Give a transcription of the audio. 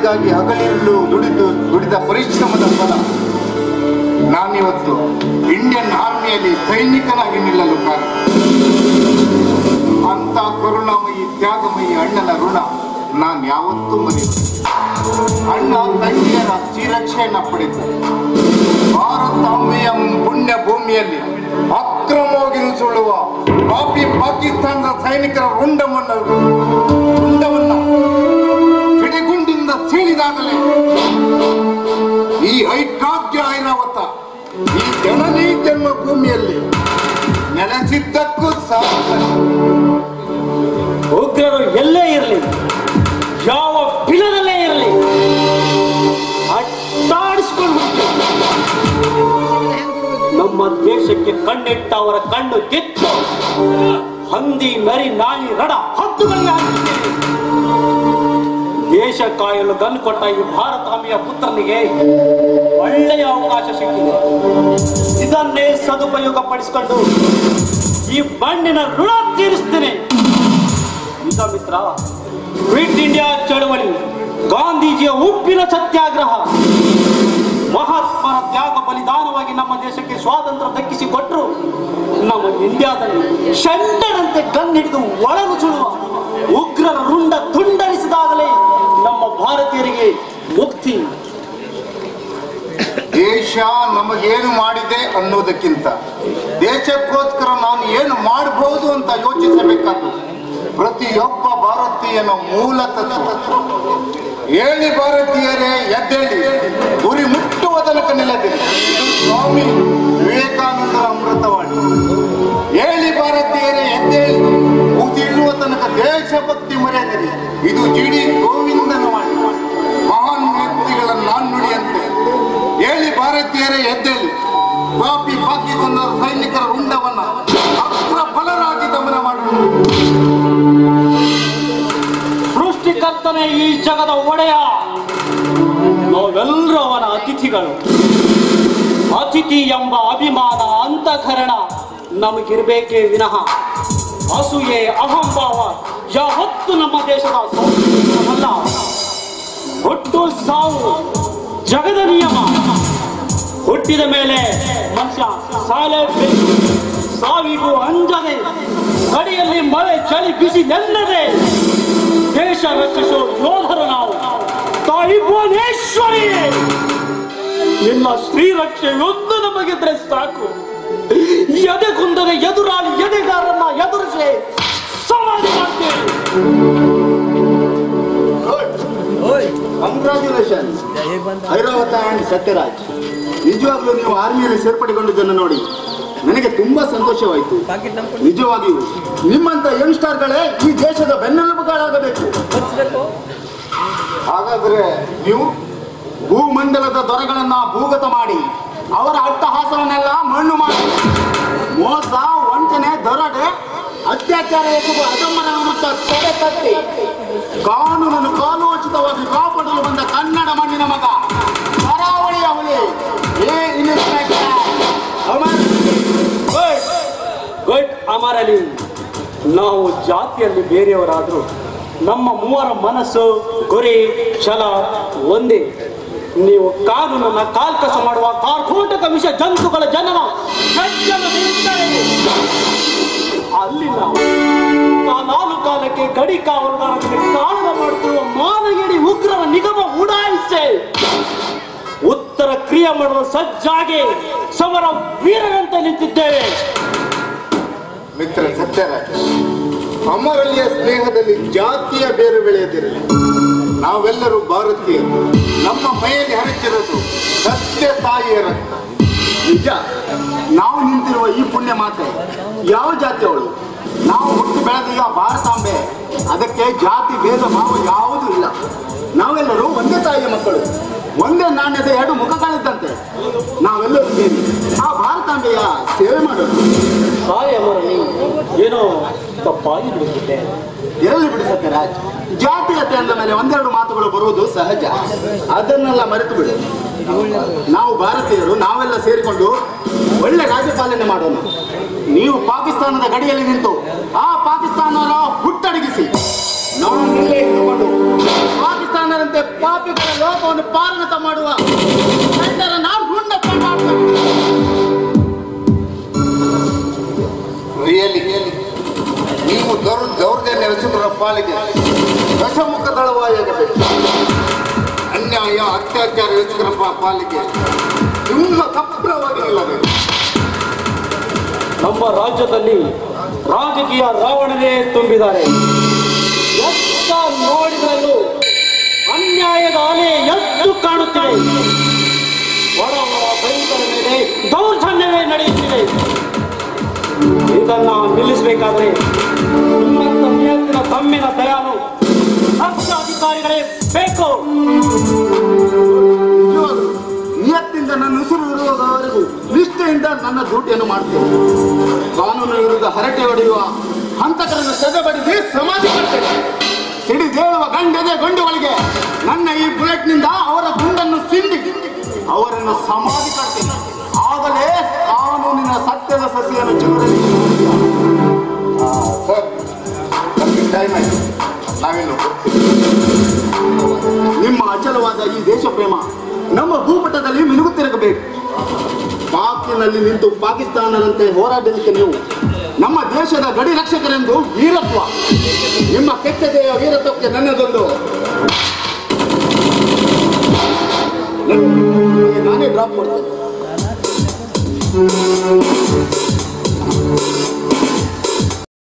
ದೇಶಕ್ಕಾಗಿ ಹಗಲಿರುಳು ದುಡಿದು ದುಡಿದ ಪರಿಶ್ರಮದ ಫಲ ನಾನಿವತ್ತು ಇಂಡಿಯನ್ ಆರ್ಮಿಯಲ್ಲಿ ಸೈನಿಕನಾಗಿ ನಿಲ್ಲಲು ಕಾರಣ ಅಂತ ಕರುಣಾಮಯಿ ತ್ಯಾಗಮಯಿ ಅಣ್ಣನ ಋಣ ನಾನು ಯಾವತ್ತೂ ಮರೆಯುವುದು ಅಣ್ಣ ತಂಗಿಯರ ಶ್ರೀರಕ್ಷೆಯನ್ನ ಪಡೆದು ಭಾರತಾಂಬೆಯ ಪುಣ್ಯ ಭೂಮಿಯಲ್ಲಿ ಅಕ್ರಮವಾಗಿ ನುಸುಳುವ ಪಾಪಿ ಪಾಕಿಸ್ತಾನದ ಸೈನಿಕರ ರುಂಡವನ್ನು ರುಂಡವನ್ನ ಸಿಡಿಗುಂಡಿಂದ ಸೀಳಿದಾಗಲೇ ಈ ಐಕಾಗ್ಯ ಐರಾವತ ಈ ಜನನೀ ಜನ್ಮ ಭೂಮಿಯಲ್ಲಿ ನೆಲೆಸಿದ್ದಕ್ಕೂ ಸಾರ್ಥಕ ಉಗ್ರರು ಎಲ್ಲೇ ಇರಲಿ ಯಾವ ಬಿಲದಲ್ಲೇ ಇರಲಿ ಅಟ್ಟಾಡಿಸ್ಕೊಂಡು ನಮ್ಮ ದೇಶಕ್ಕೆ ಕಣ್ಣಿಟ್ಟ ಅವರ ಕಣ್ಣು ಕಿತ್ತು ಹಂದಿ ನರಿ ನಾಯಿ ರಡ ಹತ್ತುಗಳಿಗೆ ಹಾಕಿದ್ದೇವೆ ದೇಶ ಕಾಯಲು ಗನ್ ಕೊಟ್ಟ ಈ ಭಾರತಾಂಬೆಯ ಪುತ್ರನಿಗೆ ಒಳ್ಳೆಯ ಅವಕಾಶ ಸಿಕ್ಕಿದೆ ಇದನ್ನೇ ಸದುಪಯೋಗ ಪಡಿಸಿಕೊಂಡು ಈ ಮಣ್ಣಿನ ಋಣ ತೀರಿಸ್ತೇನೆ ನಿಜ ಮಿತ್ರ ಕ್ವಿಟ್ ಇಂಡಿಯಾ ಚಳವಳಿ ಗಾಂಧೀಜಿಯ ಉಪ್ಪಿನ ಸತ್ಯಾಗ್ರಹ ಮಹಾತ್ಮನ ತ್ಯಾಗ ಬಲಿದಾನವಾಗಿ ನಮ್ಮ ದೇಶಕ್ಕೆ ಸ್ವಾತಂತ್ರ್ಯ ದಕ್ಕಿಸಿಕೊಟ್ರು ನಮ್ಮ ಇಂಡಿಯಾದಲ್ಲಿ ಶಂಡನಂತೆ ಗನ್ನಿಡಿದು ಒಳಗು ಸುಳುವ ಉಗ್ರರ ರುಂಡ ತುಂಡರಿಸಿದಾಗಲೇ ನಮ್ಮ ಭಾರತೀಯರಿಗೆ ಮುಕ್ತಿ ದೇಶ ನಮಗೇನು ಮಾಡಿದೆ ಅನ್ನೋದಕ್ಕಿಂತ ದೇಶಕ್ಕೋಸ್ಕರ ನಾನು ಏನು ಮಾಡಬಹುದು ಅಂತ ಯೋಚಿಸಬೇಕಾದ್ದು ಪ್ರತಿಯೊಬ್ಬ ಭಾರತೀಯನ ಮೂಲ ತತ್ವ ಹೇಳಿ ಭಾರತೀಯರೇ ಎದ್ದೇಳಿ ಗುರಿ ಮುಟ್ಟುವ ತನಕ ನಿಲ್ಲದಿರಿ ಇದು ಸ್ವಾಮಿ ವಿವೇಕಾನಂದರ ಅಮೃತವಾಣಿ ಹೇಳಿ ಭಾರತೀಯರೇ ಎದ್ದೇಳಿ ಉಸಿರುವ ತನಕ ದೇಶಭಕ್ತಿ ಮರೆಯದಿರಿ ಇದು ಜಿ ಡಿ ಗೋವಿಂದನ ವಾಣಿ ಮಹಾನ್ ವ್ಯಕ್ತಿಗಳ ನಾಣ್ಣುಡಿಯಂತೆ ಹೇಳಿ ಭಾರತೀಯರೇ ಎದ್ದೇಳಿ ಪಾಪಿ ಪಾಕಿಸ್ತಾನದ ಸೈನಿಕರ ರುಂಡವನ್ನ ಅಸ್ತ್ರ ಬಲರಾಗಿ ದಮನ ಮಾಡುವುದು ಸೃಷ್ಟಿಕರ್ತನೇ ಈ ಜಗದ ಒಡೆಯ ನಾವೆಲ್ಲರೂ ಅವನ ಅತಿಥಿಗಳು ಅತಿಥಿ ಎಂಬ ಅಭಿಮಾನ ಅಂತಃಕರಣ ನಮಗಿರ್ಬೇಕೇ ವಿನಃ ಅಸೂಯೆ ಅಹಂಭಾವ ಯಾವತ್ತು ನಮ್ಮ ದೇಶದ ಸಂಸ್ಕೃತಿಯಲ್ಲ ಹುಟ್ಟು ಸಾವು ಜಗದ ನಿಯಮ ಹುಟ್ಟಿದ ಮೇಲೆ ಮನುಷ್ಯ ಸಾಲೇಬೇಕು ಸಾವಿಗೂ ಅಂಜದೆ ಗಡಿಯಲ್ಲಿ ಮಳೆ ಚಳಿ ಬಿಸಿ ನೆಲ್ಲದೆ ದೇಶ ರಕ್ಷಿಸೋ ಯೋಧರು ನಾವು ತಾಯಿ ಭುವನೇಶ್ವರಿ ನಿನ್ನ ಶ್ರೀರಕ್ಷೆಯೊಂದು ನಮಗಿದ್ರೆ ಸಾಕು ಎದೆ ಕುಂದರೆ ಎದುರಾಳಿ ಎದೆಗಾರನ್ನ ಎದುರಿಸಿ ಸಮಾಧಿ ಮಾಡ್ತೇವೆ ಕಂಗ್ರಾಚ್ಯುಲೇಷನ್ ಐರಾವತ ಅಂಡ್ ಸತ್ಯರಾಜ್ ನಿಜವಾಗ್ಲೂ ನೀವು ಆರ್ಮಿಯಲ್ಲಿ ಸೇರ್ಪಡೆಗೊಂಡಿದ್ದನ್ನು ನೋಡಿ ನನಗೆ ತುಂಬಾ ಸಂತೋಷವಾಯಿತು ನಿಜವಾಗಿಯೂ ನಿಮ್ಮಂತ ಯಂಗ್ಸ್ಟರ್ಗಳೇ ಈ ದೇಶದ ಬೆನ್ನೆಲುಬುಗಳಾಗಬೇಕು ಹಾಗಾದ್ರೆ ನೀವು ಭೂಮಂಡಲದ ದೊರೆಗಳನ್ನ ಭೂಗತ ಮಾಡಿ ಅವರ ಅಟ್ಟಹಾಸವನ್ನೆಲ್ಲ ಮಣ್ಣು ಮಾಡಿ ಮೋಸ ವಂಚನೆ ದೊರಡೆ ಅತ್ಯಾಚಾರ ಎಸಗುವ ಅಧಮ್ಮನ ವಿರುದ್ಧ ತಡೆ ತಟ್ಟಿ ಕಾನೂನನ್ನು ಕಾಲೋಚಿತವಾಗಿ ಕಾಪಾಡಲು ಬಂದ ಕನ್ನಡ ಮಣ್ಣಿನ ಮಗ ಕರಾವಳಿಯ ಹುಲಿ ಏ ಇನ್ಸ್ಪೆಕ್ಟರ್ ಅಮರ್ ಗುಡ್ ಗುಡ್ ಅಮರಲಿ ನಾವು ಜಾತಿಯಲ್ಲಿ ಬೇರೆಯವರಾದರೂ ನಮ್ಮ ಮೂವರ ಮನಸ್ಸು ಗುರಿ ಛಲ ಒಂದೇ ನೀವು ಕಾನೂನನ್ನ ಕಾಲ್ಕಸ ಮಾಡುವ ಕಾರ್ಕೋಟಕ ವಿಷ ಜಂತುಗಳ ಜನನ ಕಜ್ಜಲದಿಂದಲೇ ಅಲ್ಲಿ ನಾವು ಕಾಲಾನು ಕಾಲಕ್ಕೆ ಗಡಿ ಕಾವಲುಗಾರರಿಗೆ ಕಾರಣ ಮಾಡುತ್ತಿರುವ ಮಾನಗಿರಿ ಉಗ್ರರ ನಿಗಮ ಉಡಾಯಿಸೆ ಉತ್ತರ ಕ್ರಿಯೆ ಮಾಡಲು ಸಜ್ಜಾಗಿ ಸಮರ ವೀರರಂತೆ ನಿಂತಿದ್ದೇವೆ ಮಿತ್ರ ಸತ್ಯರಾಜ್ ಅಮರಲ್ಲಿಯ ಸ್ನೇಹದಲ್ಲಿ ಜಾತಿಯ ಬೇರು ಬೆಳೆಯದಿರಲಿ ನಾವೆಲ್ಲರೂ ಭಾರತೀಯರು ನಮ್ಮ ಮೈಯಲ್ಲಿ ಹರಿತಿರೋದು ಸತ್ಯ ತಾಯಿಯ ರಕ್ತ ನಿಜ ನಾವು ನಿಂತಿರುವ ಈ ಪುಣ್ಯ ಮಾತೆ ಯಾವ ಜಾತಿಯವಳು ನಾವು ಹುಟ್ಟು ಬೆಳೆದೀಗ ಭಾರತಾಂಬೆ ಅದಕ್ಕೆ ಜಾತಿ ಭೇದ ಭಾವ ಯಾವುದೂ ಇಲ್ಲ ನಾವೆಲ್ಲರೂ ಒಂದೇ ತಾಯಿಯ ಮಕ್ಕಳು ಒಂದೇ ನಾಣ್ಯದ ಎರಡು ಮುಖಗಳಿದ್ದಂತೆ ನಾವೆಲ್ಲರೂ ಸೇರಿ ಆ ಭಾರತಾಂಬೆಯ ಸೇವೆ ಮಾಡೋಣ ಸಾರಿ ಅಮರಲಿ ಏನೋ ತಪ್ಪಾಗಿ ಬಿಡುತ್ತಿದ್ದೆ ಎಲ್ಲಿ ಬಿಡಿ ಸತ್ಯರಾಜ್ ಜಾತೀಯತೆ ಅಂದ ಮೇಲೆ ಒಂದೆರಡು ಮಾತುಗಳು ಬರುವುದು ಸಹಜ ಅದನ್ನೆಲ್ಲ ಮರೆತು ಬಿಡು ನಾವು ಭಾರತೀಯರು ನಾವೆಲ್ಲ ಸೇರಿಕೊಂಡು ಒಳ್ಳೆ ರಾಜ್ಯಪಾಲನೆ ಮಾಡೋಣ ನೀವು ಪಾಕಿಸ್ತಾನದ ಗಡಿಯಲ್ಲಿ ನಿಂತು ಆ ಪಾಕಿಸ್ತಾನವನ್ನು ಹುಟ್ಟಡಗಿಸಿ ನಾವು ಇಲ್ಲೇ ಇದ್ದುಕೊಂಡು ಪಾಕಿಸ್ತಾನ ಪಾಕಿಸ್ತಾನದಂತೆ ಪಾಪಿಗಳ ಲೋಕವನ್ನು ಪಾಲನತ ಮಾಡುವ ಗಂಡರ ನಾವು ಗುಂಡಪ್ಪ ಮಾಡ್ತೇವೆ ರಿಯಲಿ ನೀವು ದೌರ್ ದೌರ್ಜನ್ಯ ಎಸಗುರ ಪಾಲಿಗೆ ದಶಮುಖ ದಳವಾಯಾಗಬೇಕು ಅನ್ಯಾಯ ಅತ್ಯಾಚಾರ ಎಸಗುರ ಪಾ- ಪಾಲಿಗೆ ತುಂಬ ಕಪ್ರವಾಗಿ ನಿಲ್ಲಬೇಕು ನಮ್ಮ ರಾಜ್ಯದಲ್ಲಿ ರಾಜಕೀಯ ರಾವಣನೇ ತುಂಬಿದ್ದಾರೆ ಎತ್ತ ನೋಡಿದರಲ್ಲೂ ಅನ್ಯಾಯದ ಅಲೆ ಎದ್ದು ಕಾಣುತ್ತಿವೆ ಬಡವರ ರೈತರ ಮೇಲೆ ದೌರ್ಜನ್ಯವೇ ನಡೆಯುತ್ತಿದೆ ಇದನ್ನ ನಿಲ್ಲಿಸಬೇಕಾದ್ರೆ ನಿಮ್ಮಂತ ನಿಯತ್ತಿನ ತಮ್ಮಿನ ದಯಾನು ದಕ್ಷ ಅಧಿಕಾರಿಗಳೇ ಬೇಕು ನಿಜವಾಗ್ಲೂ ನಿಯತ್ತಿಂದ ನನ್ನ ಉಸಿರು ಇರುವುದವರೆಗೂ ನಿಷ್ಠೆಯಿಂದ ನನ್ನ ಡ್ಯೂಟಿಯನ್ನು ಮಾಡ್ತೇನೆ ಕಾನೂನು ವಿರುದ್ಧ ಹರಟೆ ಹೊಡೆಯುವ ಹಂತಕರನ್ನು ಸೆದೆಬಡಿಸಿ ಸಮಾಧಿ ಮಾಡ್ತೇನೆ ಸಿಡಿದೇಳುವ ಗಂಡೆದೆ ಗೊಂಡು ಒಳಗೆ ನನ್ನ ಈ ಬುಲೆಟ್ನಿಂದ ಅವರ ಗುಂಡನ್ನು ಸಿಂಡಿ ಅವರನ್ನು ಸಮಾಧಿ ಕಟ್ತೇನೆ ಆಗಲೇ ಕಾನೂನಿನ ಸತ್ಯದ ಸಸಿಯನ್ನು ಚಿಗುರಲಿ ಸರ್ ನಮಗೆ ಟೈಮ್ ಆಯ್ತು ನಾವಿನ್ನು ನಿಮ್ಮ ಅಚಲವಾದ ಈ ದೇಶ ಪ್ರೇಮ ನಮ್ಮ ಭೂಪಟದಲ್ಲಿ ಮಿನುಗುತ್ತಿರಬೇಕು ಪಾಕಿನಲ್ಲಿ ನಿಂತು ಪಾಕಿಸ್ತಾನದಂತೆ ಹೋರಾಡಲಿಕ್ಕೆ ನೀವು ನಮ್ಮ ದೇಶದ ಗಡಿ ರಕ್ಷಕರೆಂದು ವೀರತ್ವ ನಿಮ್ಮ ಕೆಟ್ಟದೆಯ ವೀರತ್ವಕ್ಕೆ ನನ್ನದೊಂದು ನನಗೆ ನಾನೇ ಡ್ರಾಪ್ ಕೊಡ್ತೇನೆ